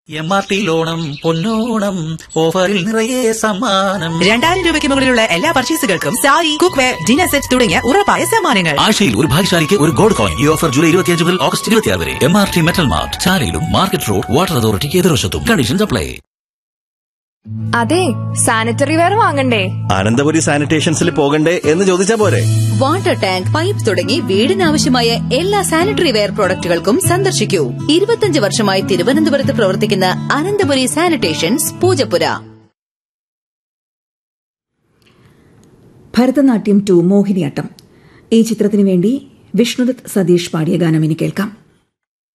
M R T ലോണം പൊന്നോണം ഓഫറിൽ നിറയെ സമ്മാനം രണ്ടായിരം രൂപയ്ക്ക് മുകളിലുള്ള എല്ലാ പർച്ചേസുകൾക്കും sari cook ware dinner set തുടങ്ങിയ ഉറപ്പായ സമ്മാനങ്ങൾ ആഴ്ചയിൽ ഒരു ഭാഗ്യശാലിക്ക് ഒരു ഗോൾഡ് കോയിൻ ഈ ഓഫർ ജൂലൈ ഇരുപത്തിയഞ്ച് മുതൽ ഓഗസ്റ്റ് ഇരുപത്തിയാറ് വരെ M R T metal mart ചാലയിലും മാർക്കറ്റ് റോഡ് വാട്ടർ അതോറിറ്റിക്ക് എതിർവശത്തും കണ്ടീഷൻസ് അപ്ലൈ അതെ സാനിറ്ററി വെയർ വാങ്ങണ്ടേ അനന്തപുരി സാനിറ്റേഷൻസിൽ പോകണ്ടേ എന്ന് ചോദിച്ചാ പോരെ വാട്ടർ ടാങ്ക് പൈപ്പ് തുടങ്ങി വീടിനാവശ്യമായ എല്ലാ സാനിറ്ററി വെയർ പ്രോഡക്റ്റുകൾക്കും സന്ദർശിക്കൂ ഇരുപത്തിയഞ്ച് വർഷമായി തിരുവനന്തപുരത്ത് പ്രവർത്തിക്കുന്ന അനന്തപുരി സാനിറ്റേഷൻസ് പൂജപ്പുര ഭരതനാട്യം ടു മോഹിനിയാട്ടം ഈ ചിത്രത്തിനു വേണ്ടി വിഷ്ണുദത്ത് സതീഷ് പാടിയ ഗാനം ഇനി കേൾക്കാം